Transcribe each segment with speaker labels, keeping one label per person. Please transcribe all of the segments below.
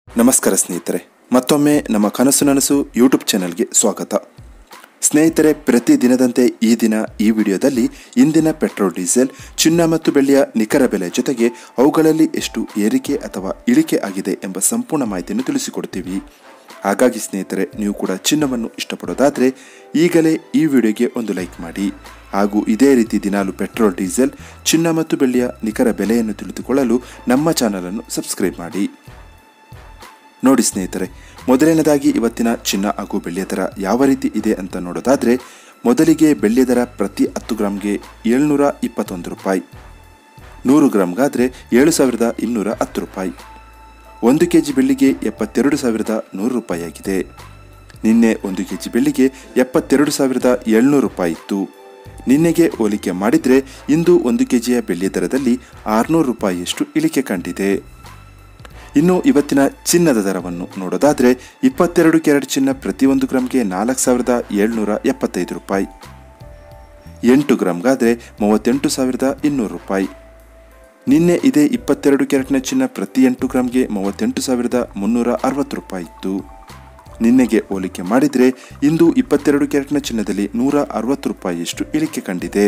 Speaker 1: ನಮಸ್ಕಾರ ಸ್ನೇಹಿತರೆ ಮತ್ತೊಮ್ಮೆ ನಮ್ಮ ಕನಸು ನನಸು ಯೂಟ್ಯೂಬ್ ಚಾನೆಲ್ಗೆ ಸ್ವಾಗತ ಸ್ನೇಹಿತರೆ ಪ್ರತಿ ದಿನದಂತೆ ಈ ದಿನ ಈ ವಿಡಿಯೋದಲ್ಲಿ ಇಂದಿನ ಪೆಟ್ರೋಲ್ ಡೀಸೆಲ್ ಚಿನ್ನ ಮತ್ತು ಬೆಳ್ಳಿಯ ನಿಖರ ಬೆಲೆ ಜೊತೆಗೆ ಅವುಗಳಲ್ಲಿ ಎಷ್ಟು ಏರಿಕೆ ಅಥವಾ ಇಳಿಕೆ ಆಗಿದೆ ಎಂಬ ಸಂಪೂರ್ಣ ಮಾಹಿತಿಯನ್ನು ತಿಳಿಸಿಕೊಡ್ತೀವಿ ಹಾಗಾಗಿ ಸ್ನೇಹಿತರೆ ನೀವು ಕೂಡ ಚಿನ್ನವನ್ನು ಇಷ್ಟಪಡೋದಾದರೆ ಈಗಲೇ ಈ ವಿಡಿಯೋಗೆ ಒಂದು ಲೈಕ್ ಮಾಡಿ ಹಾಗೂ ಇದೇ ರೀತಿ ದಿನಾಲು ಪೆಟ್ರೋಲ್ ಡೀಸೆಲ್ ಚಿನ್ನ ಮತ್ತು ಬೆಳ್ಳಿಯ ನಿಖರ ಬೆಲೆಯನ್ನು ತಿಳಿದುಕೊಳ್ಳಲು ನಮ್ಮ ಚಾನಲನ್ನು ಸಬ್ಸ್ಕ್ರೈಬ್ ಮಾಡಿ ನೋಡಿ ಸ್ನೇಹಿತರೆ ಮೊದಲನೇದಾಗಿ ಇವತ್ತಿನ ಚಿನ್ನ ಹಾಗೂ ಬೆಳ್ಳಿಯ ದರ ಯಾವ ರೀತಿ ಇದೆ ಅಂತ ನೋಡೋದಾದರೆ ಮೊದಲಿಗೆ ಬೆಳ್ಳಿಯ ದರ ಪ್ರತಿ ಹತ್ತು ಗ್ರಾಮ್ಗೆ ಏಳ್ನೂರ ಇಪ್ಪತ್ತೊಂದು ರೂಪಾಯಿ ನೂರು ಗ್ರಾಮ್ಗಾದರೆ ಏಳು ಸಾವಿರದ ಇನ್ನೂರ ಹತ್ತು ರೂಪಾಯಿ ಒಂದು ಕೆ ಜಿ ಬೆಳ್ಳಿಗೆ ಎಪ್ಪತ್ತೆರಡು ಸಾವಿರದ ನೂರು ರೂಪಾಯಿ ಆಗಿದೆ ನಿನ್ನೆ ಒಂದು ಕೆ ಜಿ ಬೆಳ್ಳಿಗೆ ಎಪ್ಪತ್ತೆರಡು ಸಾವಿರದ ಏಳ್ನೂರು ರೂಪಾಯಿ ಇತ್ತು ನಿನ್ನೆಗೆ ಹೋಲಿಕೆ ಮಾಡಿದರೆ ಇಂದು ಒಂದು ಕೆ ಜಿಯ ಬೆಳ್ಳಿಯ ದರದಲ್ಲಿ ಆರುನೂರು ರೂಪಾಯಿಯಷ್ಟು ಇಳಿಕೆ ಕಂಡಿದೆ ಇನ್ನು ಇವತ್ತಿನ ಚಿನ್ನದ ದರವನ್ನು ನೋಡೋದಾದರೆ ಇಪ್ಪತ್ತೆರಡು ಕ್ಯಾರೆಟ್ ಚಿನ್ನ ಪ್ರತಿಯೊಂದು ಗ್ರಾಮ್ಗೆ ನಾಲ್ಕು ಸಾವಿರದ ಏಳ್ನೂರ ಎಪ್ಪತ್ತೈದು ರೂಪಾಯಿ ಎಂಟು ಗ್ರಾಮ್ಗಾದರೆ ಮೂವತ್ತೆಂಟು ಸಾವಿರದ ಇನ್ನೂರು ರೂಪಾಯಿ ನಿನ್ನೆ ಇದೇ ಇಪ್ಪತ್ತೆರಡು ಕ್ಯಾರೆಟ್ನ ಚಿನ್ನ ಪ್ರತಿ ಎಂಟು ಗ್ರಾಮ್ಗೆ ಮೂವತ್ತೆಂಟು ಸಾವಿರದ ಮುನ್ನೂರ ಅರವತ್ತು ರೂಪಾಯಿ ಇತ್ತು ನಿನ್ನೆಗೆ ಹೋಲಿಕೆ ಮಾಡಿದರೆ ಇಂದು ಇಪ್ಪತ್ತೆರಡು ಕ್ಯಾರೆಟ್ನ ಚಿನ್ನದಲ್ಲಿ ನೂರ ಅರವತ್ತು ರೂಪಾಯಿಯಷ್ಟು ಇಳಿಕೆ ಕಂಡಿದೆ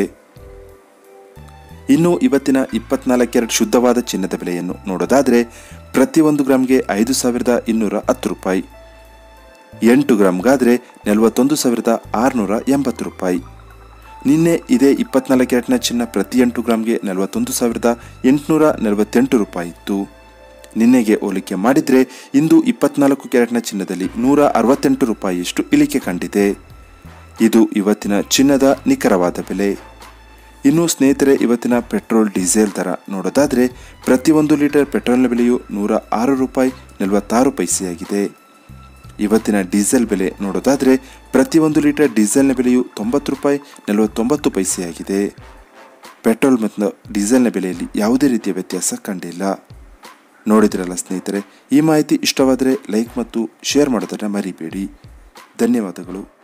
Speaker 1: ಇನ್ನು ಇವತ್ತಿನ ಇಪ್ಪತ್ನಾಲ್ಕು ಕ್ಯಾರೆಟ್ ಶುದ್ಧವಾದ ಚಿನ್ನದ ಬೆಲೆಯನ್ನು ನೋಡೋದಾದರೆ ಪ್ರತಿಯೊಂದು ಗ್ರಾಮ್ಗೆ ಐದು ಸಾವಿರದ ಇನ್ನೂರ ಹತ್ತು ರೂಪಾಯಿ ಎಂಟು ಗ್ರಾಮ್ಗಾದರೆ ನಲವತ್ತೊಂದು ಸಾವಿರದ ಆರುನೂರ ಎಂಬತ್ತು ರೂಪಾಯಿ ನಿನ್ನೆ ಇದೇ ಇಪ್ಪತ್ನಾಲ್ಕು ಕ್ಯಾರೆಟ್ನ ಚಿನ್ನ ಪ್ರತಿ ಎಂಟು ಗ್ರಾಮ್ಗೆ ನಲವತ್ತೊಂದು ಸಾವಿರದ ಎಂಟುನೂರ ನಲವತ್ತೆಂಟು ರೂಪಾಯಿ ಇತ್ತು ನಿನ್ನೆಗೆ ಹೋಲಿಕೆ ಮಾಡಿದರೆ ಇಂದು ಇಪ್ಪತ್ನಾಲ್ಕು ಕ್ಯಾರೆಟ್ನ ಚಿನ್ನದಲ್ಲಿ ನೂರ ಅರವತ್ತೆಂಟು ರೂಪಾಯಿಯಷ್ಟು ಇಳಿಕೆ ಕಂಡಿದೆ ಇದು ಇವತ್ತಿನ ಚಿನ್ನದ ನಿಖರವಾದ ಬೆಲೆ ಇನ್ನು ಸ್ನೇಹಿತರೆ ಇವತ್ತಿನ ಪೆಟ್ರೋಲ್ ಡೀಸೆಲ್ ದರ ನೋಡೋದಾದರೆ ಪ್ರತಿಯೊಂದು ಲೀಟರ್ ಪೆಟ್ರೋಲ್ನ ಬೆಲೆಯು ನೂರ ಆರು ರೂಪಾಯಿ ನಲವತ್ತಾರು ಪೈಸೆಯಾಗಿದೆ ಇವತ್ತಿನ ಡೀಸೆಲ್ ಬೆಲೆ ನೋಡೋದಾದರೆ ಪ್ರತಿಯೊಂದು ಲೀಟರ್ ಡೀಸೆಲ್ನ ಬೆಲೆಯು ತೊಂಬತ್ತು ರೂಪಾಯಿ ನಲವತ್ತೊಂಬತ್ತು ಪೈಸೆಯಾಗಿದೆ ಪೆಟ್ರೋಲ್ ಮತ್ತು ಡೀಸೆಲ್ನ ಬೆಲೆಯಲ್ಲಿ ಯಾವುದೇ ರೀತಿಯ ವ್ಯತ್ಯಾಸ ಕಂಡಿಲ್ಲ ನೋಡಿದ್ರಲ್ಲ ಸ್ನೇಹಿತರೆ ಈ ಮಾಹಿತಿ ಇಷ್ಟವಾದರೆ ಲೈಕ್ ಮತ್ತು ಶೇರ್ ಮಾಡೋದನ್ನು ಮರಿಬೇಡಿ ಧನ್ಯವಾದಗಳು